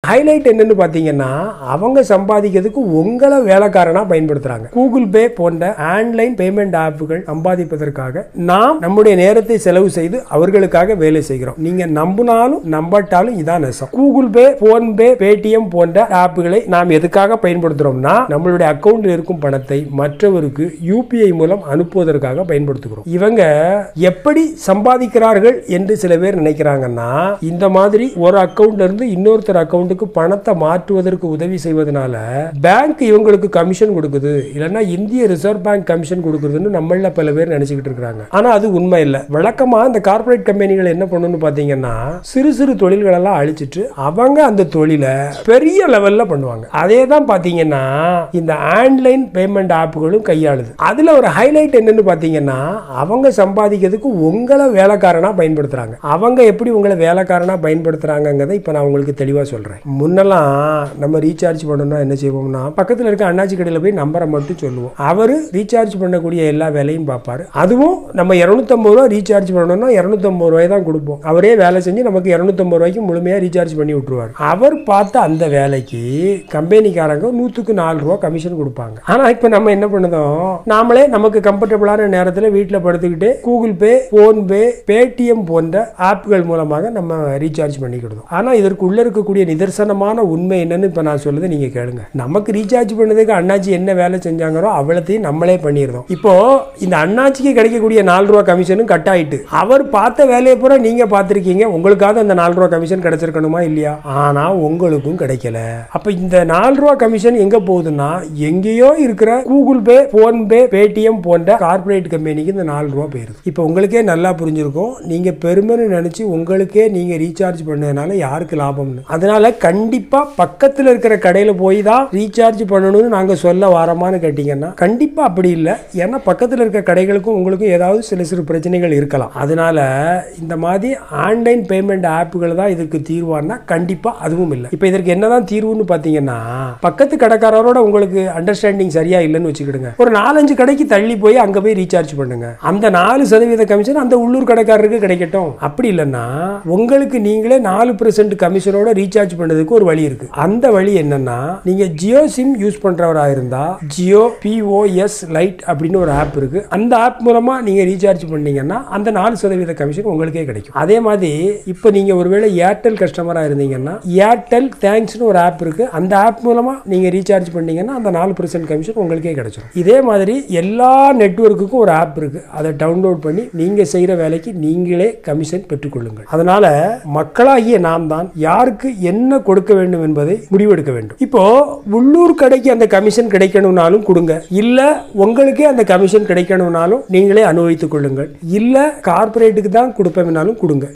highlight என்னன்னு பாத்தீங்கன்னா அவங்க சம்பாதிக்கிறதுக்கு உங்களை வேலைக்காரனா பயன்படுத்துறாங்க கூகுள் பே போன்ற ஆன்லைன் பேமெண்ட் ஆப்புகள் சம்பாதிப்பதற்காக நாம் நம்முடைய நேரத்தை செலவு செய்து அவர்களுக்காக வேலை செய்கிறோம் நீங்க நம்பினாலும் நம்பாட்டாலும் இதான் நெசம் Google Pay PhonePe Paytm போன்ற ஆப்புகளை நாம் எதுக்காக பயன்படுத்துறோம்னா நம்மளுடைய அக்கவுண்டில் இருக்கும் பணத்தை மற்றவருக்கு யூபிஐ மூலம் அனுப்புவதற்காக பயன்படுத்துகிறோம் இவங்க எப்படி சம்பாதிக்கிறார்கள் என்று சில பேர் நினைக்கிறாங்கன்னா இந்த மாதிரி ஒரு அக்கவுண்ட்ல இருந்து இன்னொருத்தர் அக்கவுண்ட்டுக்கு பணத்தை மாற்றுவதற்கு உதவி செய்வதனால பேங்க் இவங்களுக்கு கமிஷன் கொடுக்குது இல்லைன்னா இந்திய ரிசர்வ் பேங்க் கமிஷன் கொடுக்குதுன்னு நம்மள பல பேர் நினைச்சுக்கிட்டு இருக்காங்க ஆனா அது உண்மை இல்லை வழக்கமா இந்த கார்ப்பரேட் கம்பெனிகள் என்ன பண்ணணும்னு பாத்தீங்கன்னா சிறு சிறு தொழில்கள் எல்லாம் அழிச்சிட்டு அவங்க அந்த தொழிலை பெரிய லெவல்ல பண்ணுவாங்க அதே தான் பாத்தீங்கன்னா இந்த ஆன்லைன் பேமெண்ட் ஆப்புகளும் கையாளுது அதுல ஒரு ஹைலைட் என்னன்னு பாத்தீங்கன்னா அவங்க சம்பாதிக்கிறதுக்கு உங்களை வேலைக்காரனா பயன்படுத்துறாங்க அவங்க எப்படி உங்களை வேலைக்காரனா பயன்படுத்துறாங்கிறத இப்ப நான் உங்களுக்கு தெளிவா சொல்றேன் முன்னெல்லாம் நம்ம ரீசார்ஜ் பண்ணணும்னா என்ன செய்வோம்னா பக்கத்துல இருக்க அண்ணாச்சி கடையில போய் நம்பரை மட்டும் சொல்லுவோம் அவரு ரீசார்ஜ் பண்ணக்கூடிய எல்லா வேலையும் பார்ப்பாரு அதுவும் நம்ம இருநூத்தம்பது ரூபா ரீசார்ஜ் பண்ணணும்னா இருநூத்தம்பது ரூபாய் தான் கொடுப்போம் அவரே வேலை செஞ்சு நமக்கு இருநூத்தம்பது ரூபாய்க்கு முழுமையா ரீசார்ஜ் பண்ணி விட்டுருவாரு அவர் பார்த்த அந்த வேலைக்கு கம்பெனிக்காரங்க நூத்துக்கு நாலு ரூபா கமிஷன் கொடுப்பாங்க ஆனா இப்ப நம்ம என்ன பண்ணுதோம் நாமளே நமக்கு கம்ஃபர்டபுளான நேரத்தில் வீட்டில் படுத்துக்கிட்டு Google Pay PhonePe Paytm போன்ற ஆப்புகள் மூலமாக நம்ம ரீசார்ஜ் பண்ணிக்கிடுதோம் ஆனா இதற்கு உள்ள இருக்கக்கூடிய நிதர்சனமான உண்மை என்னன்னு இப்ப நான் சொல்லுது நீங்க கேளுங்க நமக்கு ரீசார்ஜ் பண்ணதுக்கு அண்ணாச்சி என்ன வேலை செஞ்சாங்களோ அவ்வளத்தையும் நம்மளே பண்ணிடுறோம் இப்போ இந்த அண்ணாச்சிக்கு கிடைக்கக்கூடிய நாலு ரூபா கமிஷனும் கட் ஆயிட்டு அவர் பார்த்த வேலையை பூரா நீங்க பார்த்திருக்கீங்க உங்களுக்காக அந்த நாலு ரூபா கமிஷன் கிடைச்சிருக்கணுமா இல்லையா ஆனா உங்களுக்கும் கிடைக்கல அப்ப இந்த நாலு ரூபா கமிஷன் எங்க போகுதுன்னா எங்கேயோ இருக்கிற Google Pay PhonePe Paytm போன்ற கார்ப்பரேட் கம்பெனிக்கு இந்த நாலு ரூபா போயிருது இப்போ உங்களுக்கே நல்லா புரிஞ்சிருக்கும் நீங்க பெருமைன்னு நினைச்சு உங்களுக்கே நீங்க ரீசார்ஜ் பண்ணதுனால யாருக்கு லாபம்னு அதனால கண்டிப்பா பக்கத்துல இருக்கிற கடையில போய் தான் ரீசார்ஜ் பண்ணணும்னு நாங்க சொல்ல வாரமான்னு கேட்டீங்கன்னா கண்டிப்பா அப்படி இல்லை ஏன்னா பக்கத்துல இருக்க கடைகளுக்கும் உங்களுக்கும் ஏதாவது சில சிறு பிரச்சனைகள் இருக்கலாம் அதனால இந்த மாதிரி ஆன்லைன் பேமெண்ட் ஆப்புகள் தான் இதற்கு தீர்வானா கண்டிப்பா அதுவும் இல்லை இப்போ இதற்கு என்னதான் தீர்வுன்னு பாத்தீங்கன்னா பக்கத்து கடைக்காரரோட உங்களுக்கு அண்டர்ஸ்டாண்டிங் சரியா இல்லைன்னு வச்சுக்கிடுங்க ஒரு நாலஞ்சு கடைக்கு தள்ளி போய் அங்க போய் ரீசார்ஜ் பண்ணுங்க அந்த நாலு சதவீத கமிஷன் அந்த உள்ளூர் கடைக்காரருக்கு கிடைக்கட்டும் அப்படி இல்லைன்னா உங்களுக்கு நீங்களே நாலு பெர்சென்ட் கமிஷனோட ரீசார்ஜ் பண்ணதுக்கு ஒரு வழி இருக்கு அந்த வழி என்னன்னா நீங்க ஜியோ சிம் யூஸ் பண்றவரா இருந்தா ஜியோ பிஓஎஸ் லைட் அப்படின்னு ஒரு ஆப் இருக்கு அந்த ஆப் மூலமா நீங்க ரீசார்ஜ் பண்ணீங்கன்னா அந்த நாலு சதவீத கமிஷன் உங்களுக்கே கிடைக்கும் அதே மாதிரி இப்போ நீங்க ஒருவேளை ஏர்டெல் கஸ்டமரா இருந்தீங்கன்னா ஏர்டெல் தேங்க்ஸ்னு ஒரு ஆப் இருக்கு அந்த ஆப் மூலமா நீங்க ரீசார்ஜ் பண்ணீங்கன்னா அந்த நாலு பெர்சென்ட் கமிஷன் உங்களுக்கே கிடைச்சிடும் இதே மாதிரி எல்லா நெட்வொர்க்குக்கும் ஒரு ஆப் இருக்கு அதை டவுன்லோட் பண்ணி நீங்க செய்யற வேலைக்கு நீங்களே கமிஷன் பெற்றுக்கொள்ளுங்கள் அதனால மக்களாகிய நாம் தான் யாருக்கு என்ன கொடுக்க வேண்டும் என்பதை முடிவெடுக்க வேண்டும் இப்போ உள்ளூர் கடைக்கு அந்த கமிஷன் கிடைக்கணும்னாலும் கொடுங்க இல்ல உங்களுக்கே அந்த கமிஷன் கிடைக்கணும்னாலும் நீங்களே அனுபவித்துக் கொள்ளுங்கள் இல்ல கார்பரேட்டுக்கு தான் கொடுப்பேன்னாலும் கொடுங்க